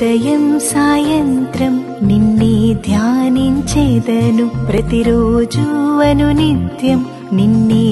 ఉదయం సాయంత్రం నిన్నే ధ్యానించేదను ప్రతిరోజు అను నిత్యం నిన్నే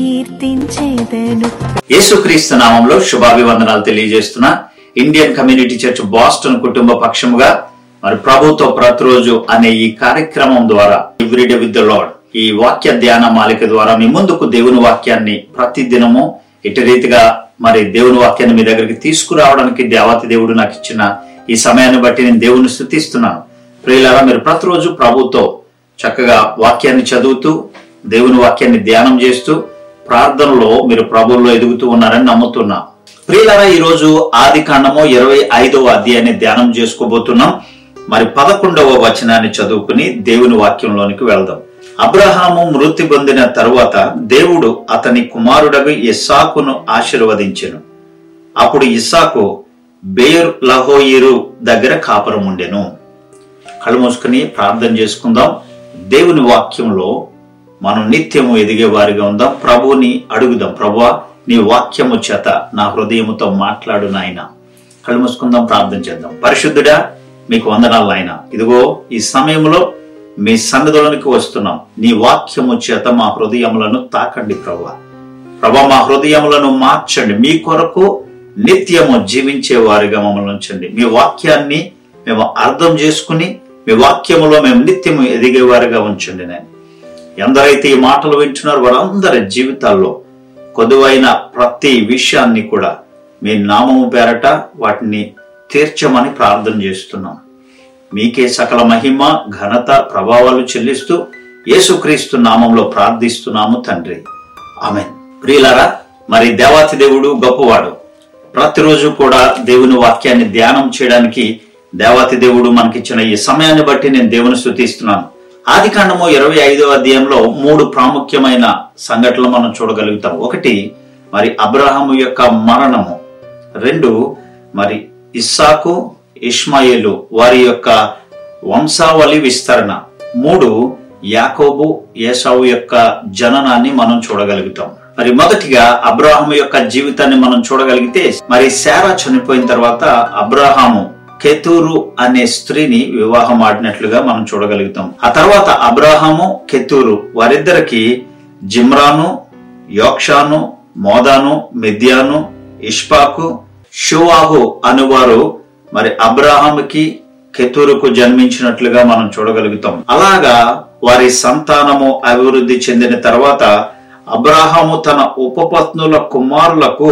కీర్తించేదను యేసుక్రీస్తు నామంలో శుభాభివందనాలు తెలియజేస్తున్నా ఇండియన్ కమ్యూనిటీ చర్చ్ బాస్టన్ కుటుంబ పక్షముగా మరి ప్రభుతో ప్రతిరోజు అనే ఈ కార్యక్రమం ద్వారా ఎవ్రీడే విత్ ద లాడ్ ఈ వాక్య ధ్యాన మాలిక ద్వారా మీ ముందుకు దేవుని వాక్యాన్ని ప్రతి దినము ఇటు రీతిగా మరి దేవుని వాక్యాన్ని మీ దగ్గరికి తీసుకురావడానికి దేవాతి దేవుడు నాకు ఇచ్చిన ఈ సమయాన్ని బట్టి నేను దేవుని స్థుతిస్తున్నాను ప్రియులారా మీరు ప్రతిరోజు ప్రభుతో చక్కగా వాక్యాన్ని చదువుతూ దేవుని వాక్యాన్ని ధ్యానం చేస్తూ ప్రార్థనలో మీరు ప్రభువులో ఎదుగుతూ ఉన్నారని నమ్ముతున్నా ప్రియులారా ఈ రోజు ఆది కాండము ఇరవై ఐదవ అధ్యాయాన్ని ధ్యానం చేసుకోబోతున్నాం మరి పదకొండవ వచనాన్ని చదువుకుని దేవుని వాక్యంలోనికి వెళ్దాం అబ్రహాము మృతి పొందిన తరువాత దేవుడు అతని కుమారుడగు ఇస్సాకును ఆశీర్వదించెను అప్పుడు ఇస్సాకు బేర్ లహోయిరు దగ్గర కాపురం ఉండెను కళ్ళు మూసుకుని ప్రార్థన చేసుకుందాం దేవుని వాక్యంలో మనం నిత్యము ఎదిగే వారిగా ఉందాం ప్రభువుని అడుగుదాం ప్రభువా నీ వాక్యము చేత నా హృదయముతో మాట్లాడు నాయన కళ్ళు మూసుకుందాం ప్రార్థన చేద్దాం పరిశుద్ధుడా మీకు వందనాలు నాయన ఇదిగో ఈ సమయంలో మీ సన్నిధిలోనికి వస్తున్నాం నీ వాక్యము చేత మా హృదయములను తాకండి ప్రభా ప్రభా మా హృదయములను మార్చండి మీ కొరకు నిత్యము జీవించే వారిగా మమ్మల్ని ఉంచండి మీ వాక్యాన్ని మేము అర్థం చేసుకుని మీ వాక్యములో మేము నిత్యము ఎదిగే వారిగా ఉంచండి నేను ఎందరైతే ఈ మాటలు వింటున్నారో వారందరి జీవితాల్లో కొదువైన ప్రతి విషయాన్ని కూడా మీ నామము పేరట వాటిని తీర్చమని ప్రార్థన చేస్తున్నాం మీకే సకల మహిమ ఘనత ప్రభావాలు చెల్లిస్తూ యేసుక్రీస్తు నామంలో ప్రార్థిస్తున్నాము తండ్రి ఆమె ప్రియులారా మరి దేవాతి దేవుడు గొప్పవాడు ప్రతిరోజు కూడా దేవుని వాక్యాన్ని ధ్యానం చేయడానికి దేవాతి దేవుడు మనకిచ్చిన ఈ సమయాన్ని బట్టి నేను దేవుని స్థుతిస్తున్నాను ఆది కాండము ఇరవై ఐదవ అధ్యాయంలో మూడు ప్రాముఖ్యమైన సంఘటనలు మనం చూడగలుగుతాం ఒకటి మరి అబ్రహాము యొక్క మరణము రెండు మరి ఇస్సాకు ఇష్మాయేలు వారి యొక్క వంశావళి విస్తరణ మూడు యాకోబు ఏసావు యొక్క జననాన్ని మనం చూడగలుగుతాం మరి మొదటిగా అబ్రాహాము యొక్క జీవితాన్ని మనం చూడగలిగితే మరి శారా చనిపోయిన తర్వాత అబ్రాహాము కెతూరు అనే స్త్రీని వివాహం ఆడినట్లుగా మనం చూడగలుగుతాం ఆ తర్వాత అబ్రాహాము కెతూరు వారిద్దరికి జిమ్రాను యోక్షాను మోదాను మిద్యాను ఇష్పాకు షువాహు అనువారు మరి అబ్రాహాముకి కెతూరుకు జన్మించినట్లుగా మనం చూడగలుగుతాం అలాగా వారి సంతానము అభివృద్ధి చెందిన తర్వాత అబ్రాహాము తన ఉపపత్నుల కుమారులకు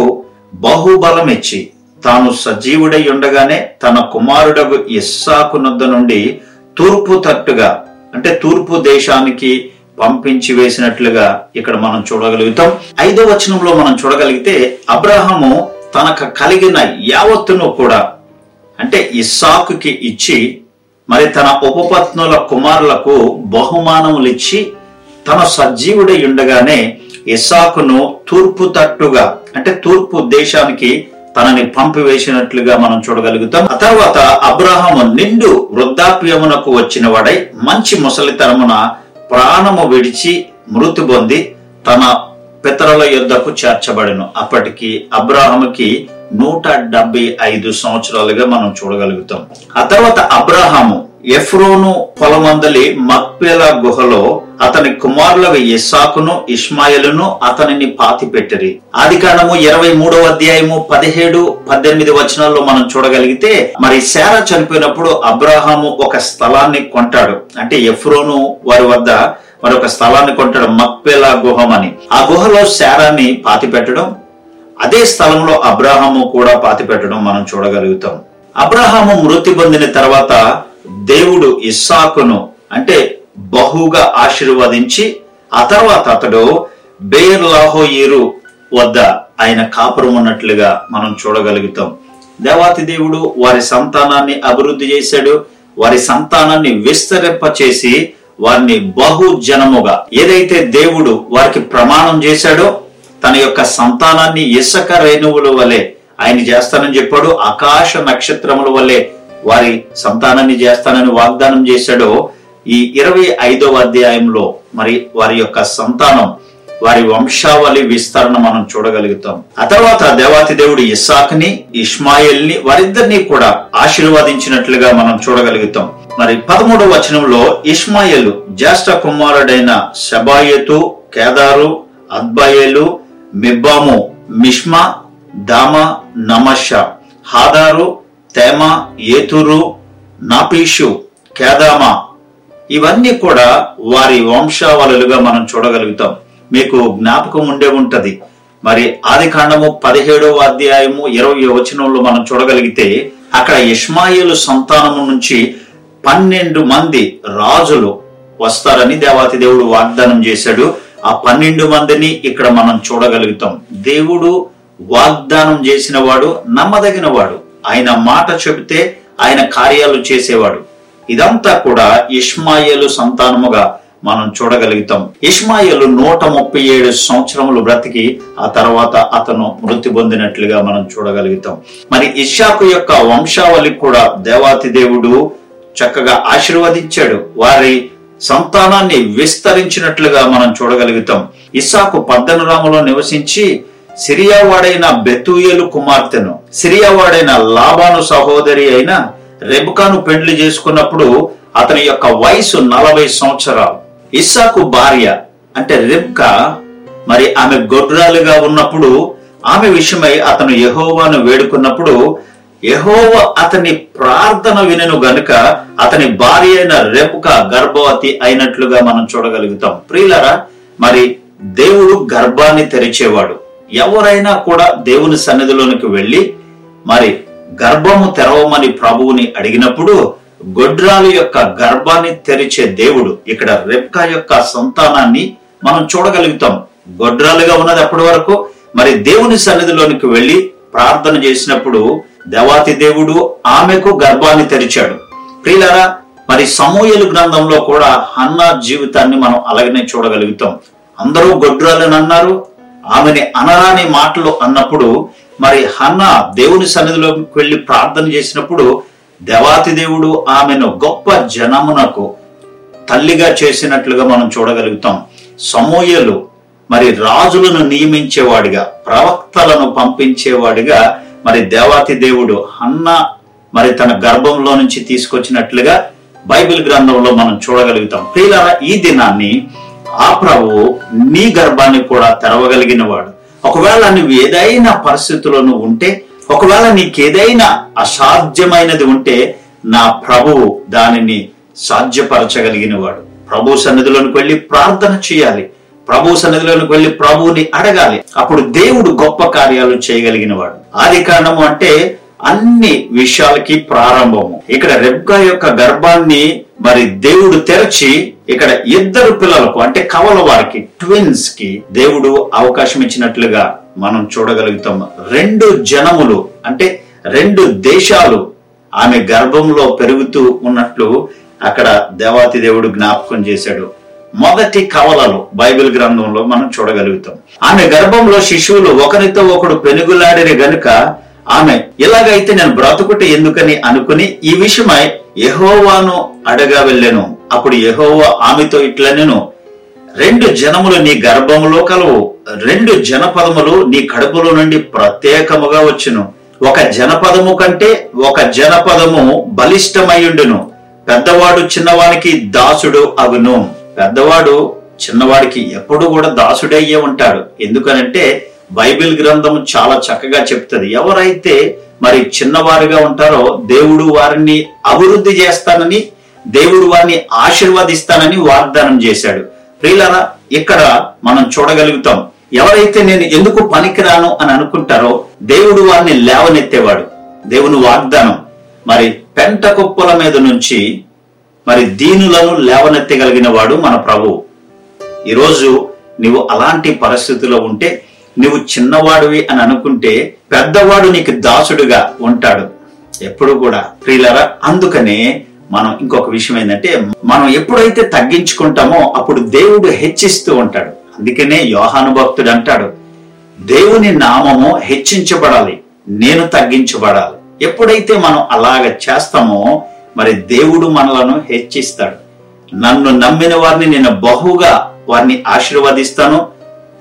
బహుబలం ఇచ్చి తాను సజీవుడై ఉండగానే తన కుమారుడగు ఇస్సాకు నొద్ద నుండి తూర్పు తట్టుగా అంటే తూర్పు దేశానికి పంపించి వేసినట్లుగా ఇక్కడ మనం చూడగలుగుతాం ఐదో వచనంలో మనం చూడగలిగితే అబ్రహాము తనకు కలిగిన యావత్తును కూడా అంటే ఇస్సాకుకి ఇచ్చి మరి తన ఉపపత్నుల కుమారులకు బహుమానములు ఇచ్చి తన సజీవుడై ఉండగానే ఇస్సాకును తూర్పు తట్టుగా అంటే తూర్పు దేశానికి తనని పంపివేసినట్లుగా మనం చూడగలుగుతాం ఆ తర్వాత అబ్రహాము నిండు వృద్ధాప్యమునకు వచ్చిన వాడై మంచి ముసలితనమున ప్రాణము విడిచి మృతి పొంది తన పితరుల యుద్ధకు చేర్చబడను అప్పటికి అబ్రాహాముకి నూట డెబ్బై ఐదు సంవత్సరాలుగా మనం చూడగలుగుతాం ఆ తర్వాత అబ్రాహాము ఎఫ్రోను పొలమందలి మక్పేల గుహలో అతని కుమారులకు ఇస్సాకును ఇష్మాయిలును అతనిని పాతి పెట్టిరి ఆది కాండము ఇరవై మూడవ అధ్యాయము పదిహేడు పద్దెనిమిది వచనాల్లో మనం చూడగలిగితే మరి శారా చనిపోయినప్పుడు అబ్రాహాము ఒక స్థలాన్ని కొంటాడు అంటే ఎఫ్రోను వారి వద్ద మరి ఒక స్థలాన్ని కొంటాడు మక్పేలా గుహం అని ఆ గుహలో శారాన్ని పాతి పెట్టడం అదే స్థలంలో అబ్రాహాము కూడా పాతి పెట్టడం మనం చూడగలుగుతాం అబ్రాహాము మృతి పొందిన తర్వాత దేవుడు ఇస్సాకును అంటే బహుగా ఆశీర్వదించి ఆ తర్వాత అతడు బేర్ లాహోయిరు వద్ద ఆయన కాపురం ఉన్నట్లుగా మనం చూడగలుగుతాం దేవాతి దేవుడు వారి సంతానాన్ని అభివృద్ధి చేశాడు వారి సంతానాన్ని విస్తరింప చేసి వారిని బహు జనముగా ఏదైతే దేవుడు వారికి ప్రమాణం చేశాడో తన యొక్క సంతానాన్ని ఇసుక రేణువుల వలె ఆయన చేస్తానని చెప్పాడు ఆకాశ నక్షత్రముల వలె వారి సంతానాన్ని చేస్తానని వాగ్దానం చేశాడో ఈ ఇరవై ఐదవ అధ్యాయంలో మరి వారి యొక్క సంతానం వారి వంశావళి విస్తరణ మనం చూడగలుగుతాం ఆ తర్వాత దేవాతి దేవుడు ఇస్సాక్ని ఇష్మాయిల్ని వారిద్దరిని కూడా ఆశీర్వదించినట్లుగా మనం చూడగలుగుతాం మరి పదమూడవ వచనంలో ఇష్మాయిల్ జ్యేష్ఠ కుమారుడైన శబాయతు కేదారు అద్బాయేలు మిబ్బాము మిష్మా దామ నమష హాదారు తేమ ఏతురు నాపీషు కేదామా ఇవన్నీ కూడా వారి వంశావళులుగా మనం చూడగలుగుతాం మీకు జ్ఞాపకం ఉండే ఉంటది మరి ఆది కాండము పదిహేడవ అధ్యాయము ఇరవై వచనంలో మనం చూడగలిగితే అక్కడ ఇష్మాయిలు సంతానము నుంచి పన్నెండు మంది రాజులు వస్తారని దేవాతి దేవుడు వాగ్దానం చేశాడు ఆ పన్నెండు మందిని ఇక్కడ మనం చూడగలుగుతాం దేవుడు వాగ్దానం చేసిన వాడు నమ్మదగిన వాడు ఆయన మాట చెబితే ఆయన కార్యాలు చేసేవాడు ఇదంతా కూడా ఇష్మాయేలు సంతానముగా మనం చూడగలుగుతాం ఇష్మాయేలు నూట ముప్పై ఏడు సంవత్సరములు బ్రతికి ఆ తర్వాత అతను మృతి పొందినట్లుగా మనం చూడగలుగుతాం మరి ఇషాకు యొక్క వంశావళి కూడా దేవాతి దేవుడు చక్కగా ఆశీర్వదించాడు వారి సంతానాన్ని విస్తరించినట్లుగా మనం చూడగలుగుతాం ఇస్సాకు పద్దనరాములో నివసించి సిరియావాడైన బెతూయేలు కుమార్తెను సిరియావాడైన లాబాను సహోదరి అయిన రెబుకాను పెండ్లి చేసుకున్నప్పుడు అతని యొక్క వయసు నలభై సంవత్సరాలు ఇస్సాకు భార్య అంటే రెబ్కా మరి ఆమె గొడ్రాలుగా ఉన్నప్పుడు ఆమె విషయమై అతను యహోవాను వేడుకున్నప్పుడు యహోవ అతని ప్రార్థన వినను గనుక అతని భార్య అయిన రెబ్క గర్భవతి అయినట్లుగా మనం చూడగలుగుతాం ప్రియులరా మరి దేవుడు గర్భాన్ని తెరిచేవాడు ఎవరైనా కూడా దేవుని సన్నిధిలోనికి వెళ్ళి మరి గర్భము తెరవమని ప్రభువుని అడిగినప్పుడు గొడ్రాలు యొక్క గర్భాన్ని తెరిచే దేవుడు ఇక్కడ రెబ్కా యొక్క సంతానాన్ని మనం చూడగలుగుతాం గొడ్రాలుగా ఉన్నది అప్పటి వరకు మరి దేవుని సన్నిధిలోనికి వెళ్ళి ప్రార్థన చేసినప్పుడు దేవాతి దేవుడు ఆమెకు గర్భాన్ని తెరిచాడు ప్రియులరా మరి సమూహలు గ్రంథంలో కూడా హన్నా జీవితాన్ని మనం అలాగనే చూడగలుగుతాం అందరూ గొడ్రాలని అన్నారు ఆమెని అనరాని మాటలు అన్నప్పుడు మరి హన్న దేవుని సన్నిధిలోకి వెళ్ళి ప్రార్థన చేసినప్పుడు దేవాతి దేవుడు ఆమెను గొప్ప జనమునకు తల్లిగా చేసినట్లుగా మనం చూడగలుగుతాం సమూయలు మరి రాజులను నియమించేవాడిగా ప్రవక్తలను పంపించేవాడిగా మరి దేవాతి దేవుడు హన్న మరి తన గర్భంలో నుంచి తీసుకొచ్చినట్లుగా బైబిల్ గ్రంథంలో మనం చూడగలుగుతాం ప్రియులారా ఈ దినాన్ని ఆ ప్రభువు నీ గర్భాన్ని కూడా తెరవగలిగిన వాడు ఒకవేళ నువ్వు ఏదైనా పరిస్థితుల్లో నువ్వు ఉంటే ఒకవేళ నీకేదైనా అసాధ్యమైనది ఉంటే నా ప్రభువు దానిని సాధ్యపరచగలిగిన వాడు ప్రభు సన్నిధిలోనికి వెళ్ళి ప్రార్థన చేయాలి ప్రభు సన్నిధిలోనికి వెళ్ళి ప్రభువుని అడగాలి అప్పుడు దేవుడు గొప్ప కార్యాలు చేయగలిగిన వాడు ఆది కారణము అంటే అన్ని విషయాలకి ప్రారంభము ఇక్కడ రెబ్కా యొక్క గర్భాన్ని మరి దేవుడు తెరచి ఇక్కడ ఇద్దరు పిల్లలకు అంటే కవల వారికి ట్విన్స్ కి దేవుడు అవకాశం ఇచ్చినట్లుగా మనం చూడగలుగుతాం రెండు జనములు అంటే రెండు దేశాలు ఆమె గర్భంలో పెరుగుతూ ఉన్నట్లు అక్కడ దేవాతి దేవుడు జ్ఞాపకం చేశాడు మొదటి కవలలు బైబిల్ గ్రంథంలో మనం చూడగలుగుతాం ఆమె గర్భంలో శిశువులు ఒకరితో ఒకడు పెనుగులాడిన గనుక ఆమె ఇలాగైతే నేను బ్రతుకుట ఎందుకని అనుకుని ఈ విషయమై యహోవాను అడగా వెళ్ళాను అప్పుడు యహోవా ఆమెతో ఇట్లా నేను రెండు జనములు నీ గర్భములో కలవు రెండు జనపదములు నీ కడుపులో నుండి ప్రత్యేకముగా వచ్చును ఒక జనపదము కంటే ఒక జనపదము బలిష్టమయ్యుండును పెద్దవాడు చిన్నవానికి దాసుడు అగును పెద్దవాడు చిన్నవాడికి ఎప్పుడు కూడా దాసుడే అయ్యే ఉంటాడు ఎందుకనంటే బైబిల్ గ్రంథం చాలా చక్కగా చెప్తుంది ఎవరైతే మరి చిన్నవారుగా ఉంటారో దేవుడు వారిని అభివృద్ధి చేస్తానని దేవుడు వారిని ఆశీర్వదిస్తానని వాగ్దానం చేశాడు ప్రియులరా ఇక్కడ మనం చూడగలుగుతాం ఎవరైతే నేను ఎందుకు పనికిరాను అని అనుకుంటారో దేవుడు వారిని లేవనెత్తేవాడు దేవుని వాగ్దానం మరి పెంట కుప్పల మీద నుంచి మరి దీనులను లేవనెత్తగలిగిన వాడు మన ప్రభువు ఈరోజు నువ్వు అలాంటి పరిస్థితిలో ఉంటే నువ్వు చిన్నవాడివి అని అనుకుంటే పెద్దవాడు నీకు దాసుడుగా ఉంటాడు ఎప్పుడు కూడా ప్రియులరా అందుకనే మనం ఇంకొక విషయం ఏంటంటే మనం ఎప్పుడైతే తగ్గించుకుంటామో అప్పుడు దేవుడు హెచ్చిస్తూ ఉంటాడు అందుకనే యోహాను భక్తుడు అంటాడు దేవుని నామము హెచ్చించబడాలి నేను తగ్గించబడాలి ఎప్పుడైతే మనం అలాగ చేస్తామో మరి దేవుడు మనలను హెచ్చిస్తాడు నన్ను నమ్మిన వారిని నేను బహుగా వారిని ఆశీర్వదిస్తాను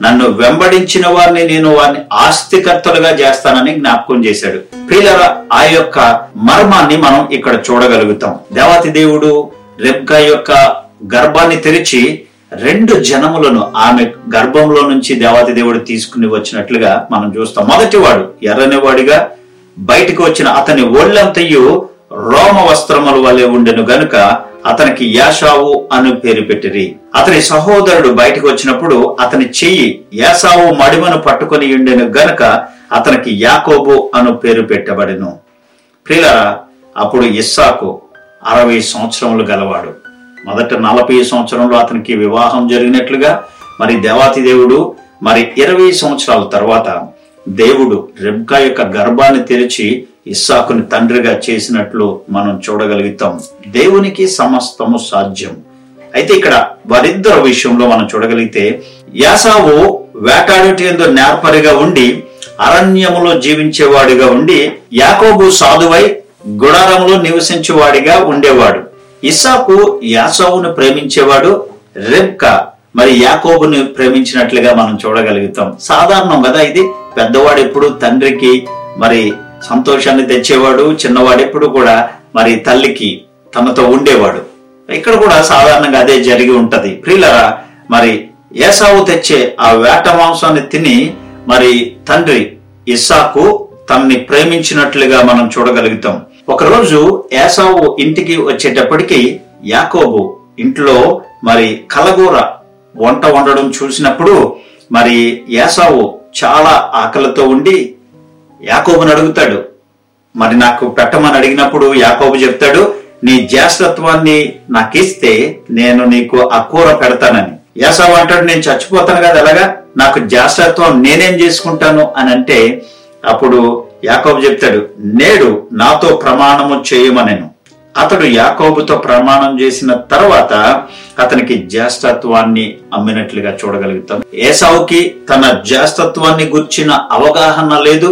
నన్ను వెంబడించిన వారిని నేను వారిని ఆస్తికర్తలుగా చేస్తానని జ్ఞాపకం చేశాడు ప్రియులరా ఆ యొక్క మర్మాన్ని మనం ఇక్కడ చూడగలుగుతాం దేవాతి దేవుడు రెబ్కా యొక్క గర్భాన్ని తెరిచి రెండు జనములను ఆమె గర్భంలో నుంచి దేవాతి దేవుడు తీసుకుని వచ్చినట్లుగా మనం చూస్తాం మొదటివాడు ఎర్రనివాడిగా బయటికి వచ్చిన అతని ఒళ్ళంతయు రోమ వస్త్రముల వలె ఉండెను గనుక అతనికి యాషావు అని పేరు పెట్టిరి అతని సహోదరుడు బయటకు వచ్చినప్పుడు అతని చెయ్యి యాసావు మడిమను పట్టుకొని ఉండెను గనుక అతనికి యాకోబు అను పేరు పెట్టబడెను ప్రియులరా అప్పుడు ఇస్సాకు అరవై సంవత్సరములు గలవాడు మొదట నలభై సంవత్సరంలో అతనికి వివాహం జరిగినట్లుగా మరి దేవాతి దేవుడు మరి ఇరవై సంవత్సరాల తర్వాత దేవుడు రెబ్కా యొక్క గర్భాన్ని తెరిచి ఇస్సాకుని తండ్రిగా చేసినట్లు మనం చూడగలుగుతాం దేవునికి సమస్తము సాధ్యం అయితే ఇక్కడ వారిద్దరు విషయంలో మనం చూడగలిగితే యాసావు వేటాడుటేందు నేర్పరిగా ఉండి అరణ్యములో జీవించేవాడిగా ఉండి యాకోబు సాధువై గుడారములో నివసించేవాడిగా ఉండేవాడు ఇస్సాకు యాసావును ప్రేమించేవాడు రెబ్కా మరి యాకోబుని ప్రేమించినట్లుగా మనం చూడగలుగుతాం సాధారణం కదా ఇది పెద్దవాడు ఎప్పుడు తండ్రికి మరి సంతోషాన్ని తెచ్చేవాడు చిన్నవాడు ఎప్పుడు కూడా మరి తల్లికి తనతో ఉండేవాడు ఇక్కడ కూడా సాధారణంగా అదే జరిగి ఉంటది ప్రియులరా మరి ఏసావు తెచ్చే ఆ వేట మాంసాన్ని తిని మరి తండ్రి ఇస్సాకు తనని ప్రేమించినట్లుగా మనం చూడగలుగుతాం ఒకరోజు ఏసావు ఇంటికి వచ్చేటప్పటికి యాకోబు ఇంట్లో మరి కలగూర వంట వండడం చూసినప్పుడు మరి యాసావు చాలా ఆకలితో ఉండి యాకోబుని అడుగుతాడు మరి నాకు పెట్టమని అడిగినప్పుడు యాకోబు చెప్తాడు నీ జ్యేష్ఠత్వాన్ని నాకు ఇస్తే నేను నీకు ఆ కూర పెడతానని యాసావు అంటాడు నేను చచ్చిపోతాను కదా ఎలాగా నాకు జ్యేష్ఠత్వం నేనేం చేసుకుంటాను అని అంటే అప్పుడు యాకోబు చెప్తాడు నేడు నాతో ప్రమాణము చేయమనెను అతడు యాకోబుతో ప్రమాణం చేసిన తర్వాత అతనికి జ్యేష్ఠత్వాన్ని అమ్మినట్లుగా చూడగలుగుతాం ఏసావుకి తన జ్యేష్ఠత్వాన్ని గుర్చిన అవగాహన లేదు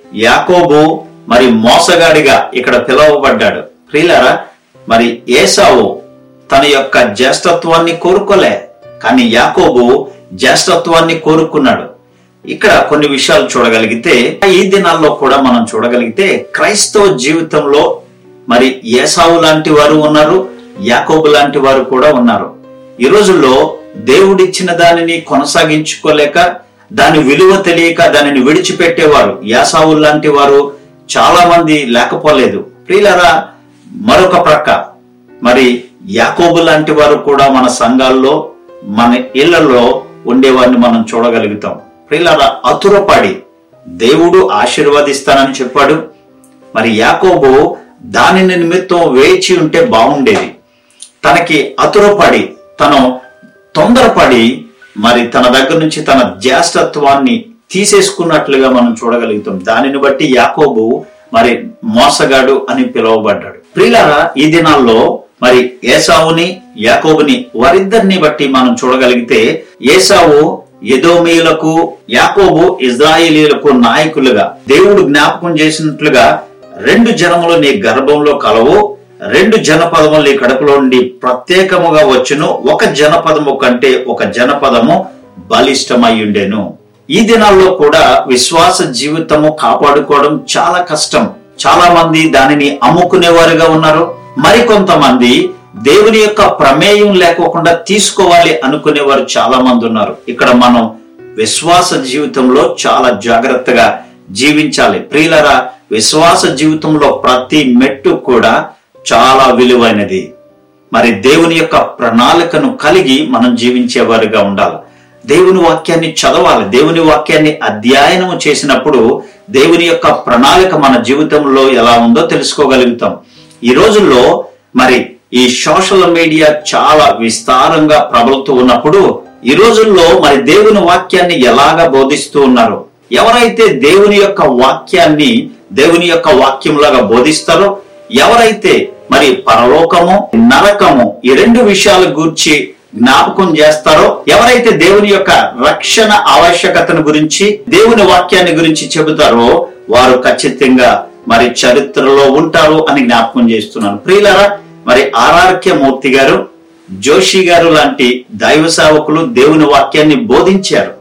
యాకోబు మరి మోసగాడిగా ఇక్కడ పిలువబడ్డాడు ప్రియులారా మరి ఏసావు తన యొక్క జ్యేష్ఠత్వాన్ని కోరుకోలే కానీ యాకోబు జ్యేష్ఠత్వాన్ని కోరుకున్నాడు ఇక్కడ కొన్ని విషయాలు చూడగలిగితే ఈ దినాల్లో కూడా మనం చూడగలిగితే క్రైస్తవ జీవితంలో మరి ఏసావు లాంటి వారు ఉన్నారు యాకోబు లాంటి వారు కూడా ఉన్నారు ఈ రోజుల్లో దేవుడిచ్చిన దానిని కొనసాగించుకోలేక దాని విలువ తెలియక దానిని విడిచిపెట్టేవారు యాసావు లాంటి వారు చాలా మంది లేకపోలేదు ప్రియులరా మరొక ప్రక్క మరి యాకోబు లాంటి వారు కూడా మన సంఘాల్లో మన ఇళ్లలో ఉండేవారిని మనం చూడగలుగుతాం ప్రియులరా అతురపడి దేవుడు ఆశీర్వదిస్తానని చెప్పాడు మరి యాకోబు దానిని నిమిత్తం వేచి ఉంటే బాగుండేది తనకి అతురపడి తను తొందరపడి మరి తన దగ్గర నుంచి తన జ్యేష్ఠత్వాన్ని తీసేసుకున్నట్లుగా మనం చూడగలుగుతాం దానిని బట్టి యాకోబు మరి మోసగాడు అని పిలువబడ్డాడు ప్రియులారా ఈ దినాల్లో మరి ఏసావుని యాకోబుని వారిద్దరిని బట్టి మనం చూడగలిగితే ఏసావు ఎదోమీయులకు యాకోబు ఇజ్రాయేలీలకు నాయకులుగా దేవుడు జ్ఞాపకం చేసినట్లుగా రెండు జనములు నీ గర్భంలో కలవు రెండు జనపదములు నీ కడుపులో నుండి ప్రత్యేకముగా వచ్చును ఒక జనపదము కంటే ఒక జనపదము బలిష్టమై ఉండెను ఈ దినాల్లో కూడా విశ్వాస జీవితము కాపాడుకోవడం చాలా కష్టం చాలా మంది దానిని అమ్ముకునేవారుగా ఉన్నారు మరికొంతమంది దేవుని యొక్క ప్రమేయం లేకోకుండా తీసుకోవాలి అనుకునేవారు చాలా మంది ఉన్నారు ఇక్కడ మనం విశ్వాస జీవితంలో చాలా జాగ్రత్తగా జీవించాలి ప్రియులరా విశ్వాస జీవితంలో ప్రతి మెట్టు కూడా చాలా విలువైనది మరి దేవుని యొక్క ప్రణాళికను కలిగి మనం జీవించేవారుగా ఉండాలి దేవుని వాక్యాన్ని చదవాలి దేవుని వాక్యాన్ని అధ్యయనము చేసినప్పుడు దేవుని యొక్క ప్రణాళిక మన జీవితంలో ఎలా ఉందో తెలుసుకోగలుగుతాం ఈ రోజుల్లో మరి ఈ సోషల్ మీడియా చాలా విస్తారంగా ప్రబలుతూ ఉన్నప్పుడు ఈ రోజుల్లో మరి దేవుని వాక్యాన్ని ఎలాగా బోధిస్తూ ఉన్నారు ఎవరైతే దేవుని యొక్క వాక్యాన్ని దేవుని యొక్క వాక్యంలాగా బోధిస్తారో ఎవరైతే మరి పరలోకము నరకము ఈ రెండు విషయాల గురించి జ్ఞాపకం చేస్తారో ఎవరైతే దేవుని యొక్క రక్షణ ఆవశ్యకతను గురించి దేవుని వాక్యాన్ని గురించి చెబుతారో వారు ఖచ్చితంగా మరి చరిత్రలో ఉంటారు అని జ్ఞాపకం చేస్తున్నాను ప్రియులరా మరి ఆర్ఆర్కే మూర్తి గారు జోషి గారు లాంటి దైవ సేవకులు దేవుని వాక్యాన్ని బోధించారు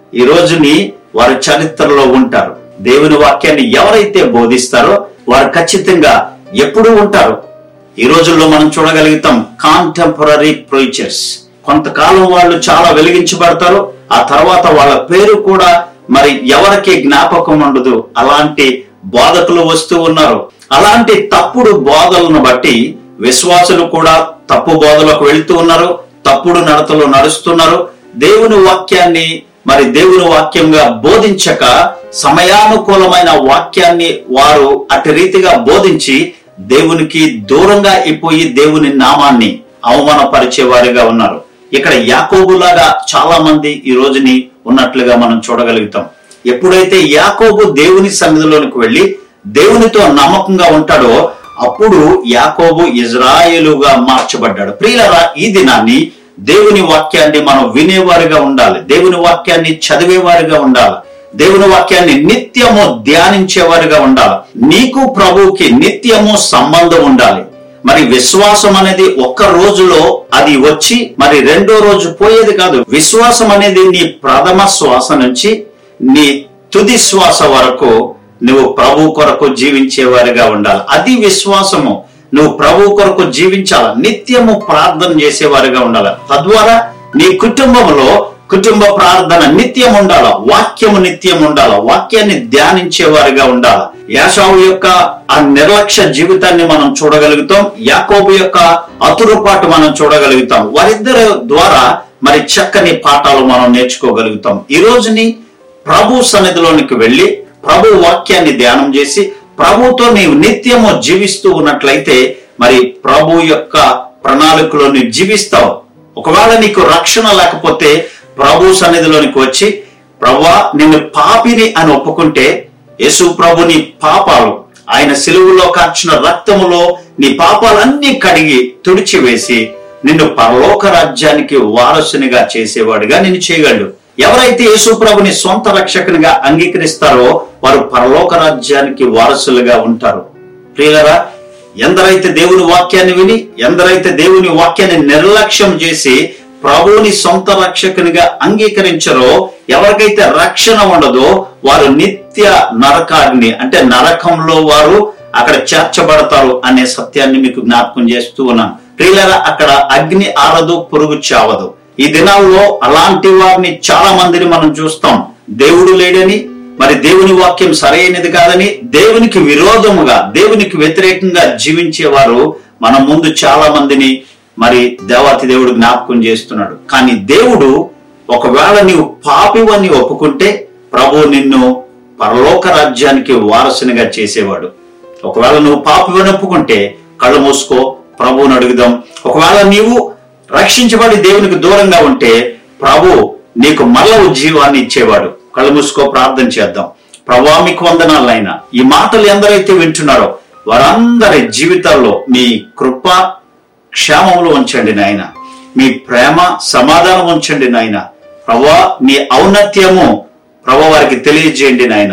ఈ రోజుని వారు చరిత్రలో ఉంటారు దేవుని వాక్యాన్ని ఎవరైతే బోధిస్తారో వారు ఖచ్చితంగా ఎప్పుడూ ఉంటారు ఈ రోజుల్లో మనం చూడగలుగుతాం కాంటెంపరీ ప్రీచర్స్ కొంతకాలం వాళ్ళు చాలా వెలిగించబడతారు ఆ తర్వాత వాళ్ళ పేరు కూడా మరి ఎవరికి జ్ఞాపకం ఉండదు అలాంటి బోధకులు వస్తూ ఉన్నారు అలాంటి తప్పుడు బోధలను బట్టి విశ్వాసులు కూడా తప్పు బోధలకు వెళ్తూ ఉన్నారు తప్పుడు నడతలు నడుస్తున్నారు దేవుని వాక్యాన్ని మరి దేవుని వాక్యంగా బోధించక సమయానుకూలమైన వాక్యాన్ని వారు అటు రీతిగా బోధించి దేవునికి దూరంగా అయిపోయి దేవుని నామాన్ని అవమానపరిచే వారిగా ఉన్నారు ఇక్కడ యాకోబులాగా చాలా మంది ఈ రోజుని ఉన్నట్లుగా మనం చూడగలుగుతాం ఎప్పుడైతే యాకోబు దేవుని సన్నిధిలోనికి వెళ్ళి దేవునితో నమ్మకంగా ఉంటాడో అప్పుడు యాకోబు ఇజ్రాయేలుగా మార్చబడ్డాడు ప్రియులరా ఈ దినాన్ని దేవుని వాక్యాన్ని మనం వినేవారిగా ఉండాలి దేవుని వాక్యాన్ని చదివేవారిగా ఉండాలి దేవుని వాక్యాన్ని నిత్యము ధ్యానించేవారిగా ఉండాలి నీకు ప్రభువుకి నిత్యము సంబంధం ఉండాలి మరి విశ్వాసం అనేది ఒక్క రోజులో అది వచ్చి మరి రెండో రోజు పోయేది కాదు విశ్వాసం అనేది నీ ప్రథమ శ్వాస నుంచి నీ తుది శ్వాస వరకు నువ్వు ప్రభు కొరకు జీవించేవారిగా ఉండాలి అది విశ్వాసము నువ్వు ప్రభు కొరకు జీవించాలి నిత్యము ప్రార్థన చేసేవారిగా ఉండాలి తద్వారా నీ కుటుంబంలో కుటుంబ ప్రార్థన నిత్యం ఉండాల వాక్యము నిత్యం ఉండాల వాక్యాన్ని ధ్యానించేవారిగా ఉండాలి యాషావు యొక్క ఆ నిర్లక్ష్య జీవితాన్ని మనం చూడగలుగుతాం యాకోబు యొక్క అతురుపాటు మనం చూడగలుగుతాం వారిద్దరి ద్వారా మరి చక్కని పాఠాలు మనం నేర్చుకోగలుగుతాం ఈ రోజుని ప్రభు సన్నిధిలోనికి వెళ్ళి ప్రభు వాక్యాన్ని ధ్యానం చేసి ప్రభుతో నీవు నిత్యము జీవిస్తూ ఉన్నట్లయితే మరి ప్రభు యొక్క ప్రణాళికలో నీవు జీవిస్తావు ఒకవేళ నీకు రక్షణ లేకపోతే ప్రభు సన్నిధిలోనికి వచ్చి ప్రభా నిన్ను పాపిని అని ఒప్పుకుంటే యేసు ప్రభు నీ పాపాలు ఆయన సిలువులో కార్చిన రక్తములో నీ పాపాలన్నీ కడిగి తుడిచివేసి నిన్ను పరలోక రాజ్యానికి వారసునిగా చేసేవాడుగా నిన్ను చేయగలడు ఎవరైతే యేసు ప్రభుని సొంత రక్షకునిగా అంగీకరిస్తారో వారు పరలోక రాజ్యానికి వారసులుగా ఉంటారు ప్రియులరా ఎందరైతే దేవుని వాక్యాన్ని విని ఎందరైతే దేవుని వాక్యాన్ని నిర్లక్ష్యం చేసి ప్రభువుని సొంత రక్షకునిగా అంగీకరించరో ఎవరికైతే రక్షణ ఉండదో వారు నిత్య నరకాగ్ని అంటే నరకంలో వారు అక్కడ చేర్చబడతారు అనే సత్యాన్ని మీకు జ్ఞాపకం చేస్తూ ఉన్నాను ప్రియులరా అక్కడ అగ్ని ఆరదు పురుగు చావదు ఈ దినాల్లో అలాంటి వారిని చాలా మందిని మనం చూస్తాం దేవుడు లేడని మరి దేవుని వాక్యం సరైనది కాదని దేవునికి విరోధముగా దేవునికి వ్యతిరేకంగా జీవించేవారు మన ముందు చాలా మందిని మరి దేవాతి దేవుడు జ్ఞాపకం చేస్తున్నాడు కానీ దేవుడు ఒకవేళ నీవు పాపివని ఒప్పుకుంటే ప్రభు నిన్ను పరలోక రాజ్యానికి వారసునిగా చేసేవాడు ఒకవేళ నువ్వు పాపివని ఒప్పుకుంటే కళ్ళు మూసుకో ప్రభువుని అడుగుదాం ఒకవేళ నీవు రక్షించబడి దేవునికి దూరంగా ఉంటే ప్రభు నీకు మళ్ళ ఉజ్జీవాన్ని ఇచ్చేవాడు కళ్ళు మూసుకో ప్రార్థన చేద్దాం ప్రభా మీకు వందనాలైనా ఈ మాటలు ఎందరైతే వింటున్నారో వారందరి జీవితాల్లో మీ కృప క్షేమములు ఉంచండి నాయన మీ ప్రేమ సమాధానం ఉంచండి నాయన ప్రభా మీ ఔన్నత్యము ప్రభా వారికి తెలియజేయండి నాయన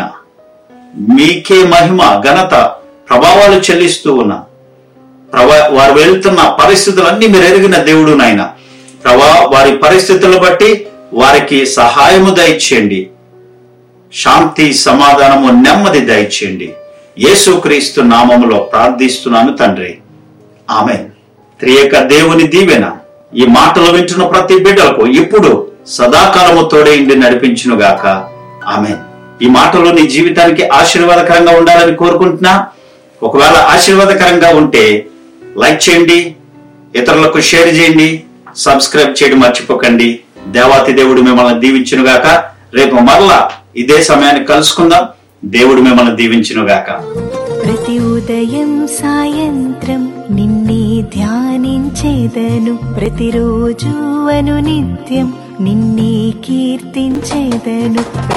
మీకే మహిమ ఘనత ప్రభావాలు చెల్లిస్తూ ఉన్నా ప్రభా వారు వెళ్తున్న పరిస్థితులన్నీ మీరు ఎరిగిన దేవుడు నాయన ప్రభా వారి పరిస్థితులను బట్టి వారికి సహాయము దయచేయండి శాంతి సమాధానము నెమ్మది దయచేయండి యేసుక్రీస్తు నామములో ప్రార్థిస్తున్నాను తండ్రి ఆమె త్రియక దేవుని దీవెన ఈ మాటలు వింటున్న ప్రతి బిడ్డలకు ఇప్పుడు సదాకాలము తోడైండి నడిపించునుగాక ఆమె ఈ మాటలు నీ జీవితానికి ఆశీర్వాదకరంగా ఉండాలని కోరుకుంటున్నా ఒకవేళ ఆశీర్వాదకరంగా ఉంటే లైక్ చేయండి ఇతరులకు షేర్ చేయండి సబ్స్క్రైబ్ చేయడం మర్చిపోకండి దేవాతి దేవుడు మిమ్మల్ని దీవించునుగాక రేపు మరలా ఇదే సమయాన్ని కలుసుకుందాం దేవుడు మిమ్మల్ని దీవించునుగాక ప్రతి ఉదయం సాయంత్రం నిన్నే ధ్యానించేదను ప్రతిరోజు అను నిత్యం నిన్నే కీర్తించేదను